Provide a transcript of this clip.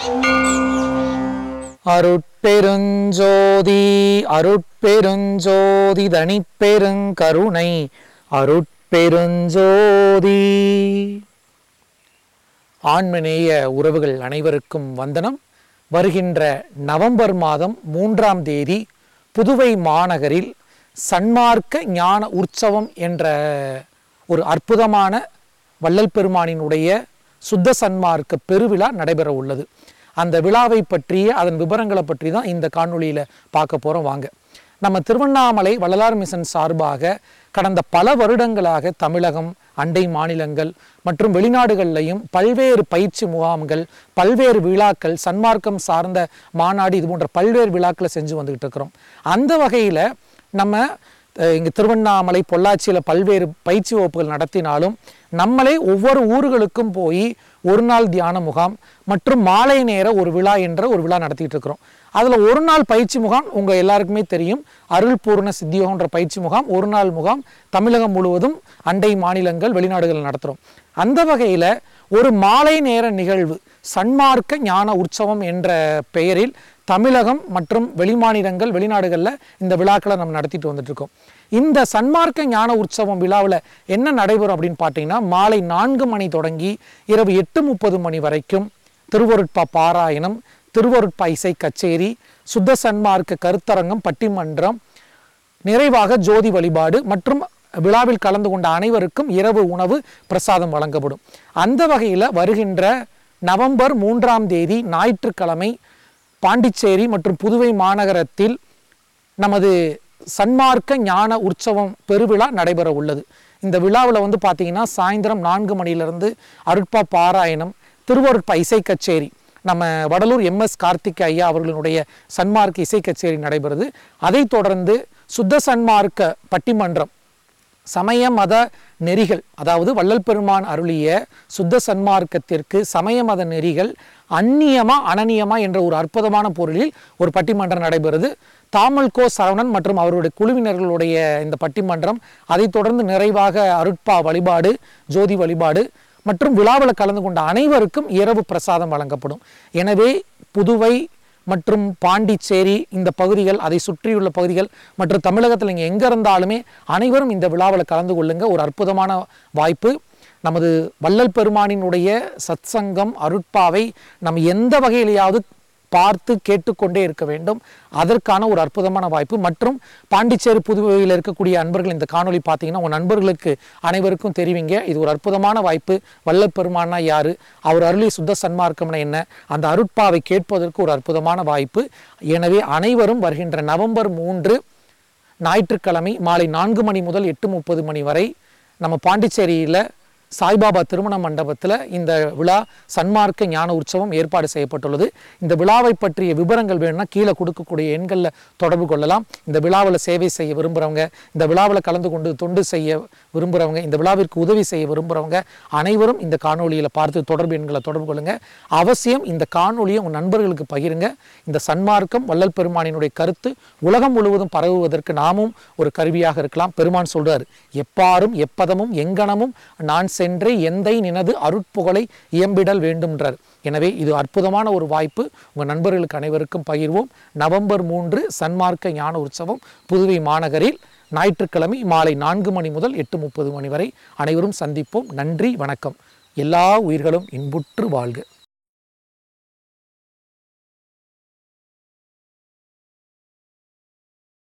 அருட்பெருஞ்சோதி அருட்பெருஞ்சோதி தனிப்பெருங்கருணை அருட்பெருஞ்சோதி ஆண்மநேய உறவுகள் அனைவருக்கும் வந்தனம் வருகின்ற நவம்பர் மாதம் மூன்றாம் தேதி புதுவை மாநகரில் சன்மார்க்க ஞான உற்சவம் என்ற ஒரு அற்புதமான வள்ளல் பெருமானினுடைய சுத்த சன்மார்க்க பெருவிழா நடைபெற உள்ளது அந்த விழாவை பற்றிய அதன் விவரங்களை பற்றி தான் இந்த காணொளியில் பார்க்க போகிறோம் வாங்க நம்ம திருவண்ணாமலை வள்ளலார் மிஷன் சார்பாக கடந்த பல வருடங்களாக தமிழகம் அண்டை மாநிலங்கள் மற்றும் வெளிநாடுகள்லையும் பல்வேறு பயிற்சி முகாம்கள் பல்வேறு விழாக்கள் சன்மார்க்கம் சார்ந்த மாநாடு இது போன்ற பல்வேறு விழாக்களை செஞ்சு வந்துக்கிட்டு இருக்கிறோம் அந்த வகையில் நம்ம இங்கே திருவண்ணாமலை பொள்ளாச்சியில் பல்வேறு பயிற்சி வகுப்புகள் நடத்தினாலும் நம்மளே ஒவ்வொரு ஊர்களுக்கும் போய் ஒரு நாள் தியான முகாம் மற்றும் மாலை நேர ஒரு விழா என்ற ஒரு விழா நடத்திட்டு இருக்கிறோம் அதில் ஒரு நாள் பயிற்சி முகாம் உங்கள் எல்லாருக்குமே தெரியும் அருள் பூர்ண சித்தியோகன்ற பயிற்சி முகாம் ஒரு நாள் முகாம் தமிழகம் முழுவதும் அண்டை மாநிலங்கள் வெளிநாடுகள் நடத்துகிறோம் அந்த வகையில் ஒரு மாலை நேர நிகழ்வு சன்மார்க்க ஞான உற்சவம் என்ற பெயரில் தமிழகம் மற்றும் வெளிமாநிலங்கள் வெளிநாடுகளில் இந்த விழாக்களை நம்ம நடத்திட்டு வந்துட்டு இருக்கோம் இந்த சன்மார்க்க ஞான உற்சவம் விழாவில் என்ன நடைபெறும் அப்படின்னு பார்த்தீங்கன்னா மாலை நான்கு மணி தொடங்கி இரவு எட்டு முப்பது மணி வரைக்கும் திருவருட்பா பாராயணம் திருவருட்பா இசை கச்சேரி சுத்த சன்மார்க்க கருத்தரங்கம் பட்டிமன்றம் நிறைவாக ஜோதி வழிபாடு மற்றும் விழாவில் கலந்து கொண்ட அனைவருக்கும் இரவு உணவு பிரசாதம் வழங்கப்படும் அந்த வகையில் வருகின்ற நவம்பர் மூன்றாம் தேதி ஞாயிற்றுக்கிழமை பாண்டிச்சேரி மற்றும் புதுவை மாநகரத்தில் நமது சன்மார்க்க ஞான உற்சவம் பெருவிழா நடைபெற உள்ளது இந்த விழாவில் வந்து பார்த்தீங்கன்னா சாயந்தரம் நான்கு மணியிலிருந்து அருட்பா பாராயணம் திருவருட்பா இசை கச்சேரி நம்ம வடலூர் எம்எஸ் கார்த்திக் ஐயா அவர்களுடைய சன்மார்க்க இசை கச்சேரி நடைபெறுது அதைத் தொடர்ந்து சுத்த சன்மார்க்க பட்டிமன்றம் சமய மத நெறிகள் அதாவது வள்ளல் பெருமான் அருளிய சுத்த சன்மார்க்கத்திற்கு சமய மத நெறிகள் அந்நியமா அனநியமா என்ற ஒரு அற்புதமான பொருளில் ஒரு பட்டிமன்றம் நடைபெறுது தாமல் கோ சரவணன் மற்றும் அவருடைய குழுவினர்களுடைய இந்த பட்டிமன்றம் அதைத் தொடர்ந்து நிறைவாக அருட்பா வழிபாடு ஜோதி வழிபாடு மற்றும் விழாவில் கலந்து கொண்ட அனைவருக்கும் இரவு பிரசாதம் வழங்கப்படும் எனவே புதுவை மற்றும் பாண்டிச்சேரி இந்த பகுதிகள் அதை சுற்றியுள்ள பகுதிகள் மற்றும் தமிழகத்தில் நீங்கள் எங்கே இருந்தாலுமே அனைவரும் இந்த விழாவில் கலந்து கொள்ளுங்க ஒரு அற்புதமான வாய்ப்பு நமது வள்ளல் பெருமானினுடைய சத்சங்கம் அருட்பாவை நம்ம எந்த வகையிலேயாவது பார்த்து கேட்டுக்கொண்டே இருக்க வேண்டும் அதற்கான ஒரு அற்புதமான வாய்ப்பு மற்றும் பாண்டிச்சேரி புதுவையில் இருக்கக்கூடிய அன்பர்கள் இந்த காணொளி பார்த்தீங்கன்னா உங்கள் நண்பர்களுக்கு அனைவருக்கும் தெரிவிங்க இது ஒரு அற்புதமான வாய்ப்பு வல்லப் பெருமானா யார் அவர் அருளி சுத்த சன்மார்க்கம்னா என்ன அந்த அருட்பாவை கேட்பதற்கு ஒரு அற்புதமான வாய்ப்பு எனவே அனைவரும் வருகின்ற நவம்பர் மூன்று ஞாயிற்றுக்கிழமை மாலை நான்கு மணி முதல் எட்டு முப்பது மணி வரை நம்ம பாண்டிச்சேரியில் சாய்பாபா திருமண மண்டபத்தில் இந்த விழா சன்மார்க்க ஞான உற்சவம் ஏற்பாடு செய்யப்பட்டுள்ளது இந்த விழாவை பற்றிய விவரங்கள் வேணும்னா கீழே கொடுக்கக்கூடிய எண்களில் தொடர்பு கொள்ளலாம் இந்த விழாவில் சேவை செய்ய விரும்புகிறவங்க இந்த விழாவில் கலந்து கொண்டு தொண்டு செய்ய விரும்புகிறவங்க இந்த விழாவிற்கு உதவி செய்ய விரும்புகிறவங்க அனைவரும் இந்த காணொலியில் பார்த்து தொடர்பு எண்களை தொடர்பு கொள்ளுங்க அவசியம் இந்த காணொலியை உங்கள் நண்பர்களுக்கு பகிருங்க இந்த சன்மார்க்கம் வள்ளல் பெருமானினுடைய கருத்து உலகம் முழுவதும் பரவுவதற்கு நாமும் ஒரு கருவியாக இருக்கலாம் பெருமான் சொல்றார் எப்பாரும் எப்பதமும் எங்கனமும் நான் சென்றே எந்தை நினது அருட்புகழை இயம்பிடல் வேண்டும்ன்றார் எனவே இது அற்புதமான ஒரு வாய்ப்பு உங்கள் நண்பர்களுக்கு அனைவருக்கும் பகிர்வோம் நவம்பர் மூன்று சன்மார்க்க ஞான உற்சவம் புதுவை மாநகரில் ஞாயிற்றுக்கிழமை மாலை நான்கு மணி முதல் எட்டு முப்பது மணி வரை அனைவரும் சந்திப்போம் நன்றி வணக்கம் எல்லா உயிர்களும் இன்புற்று வாழ்க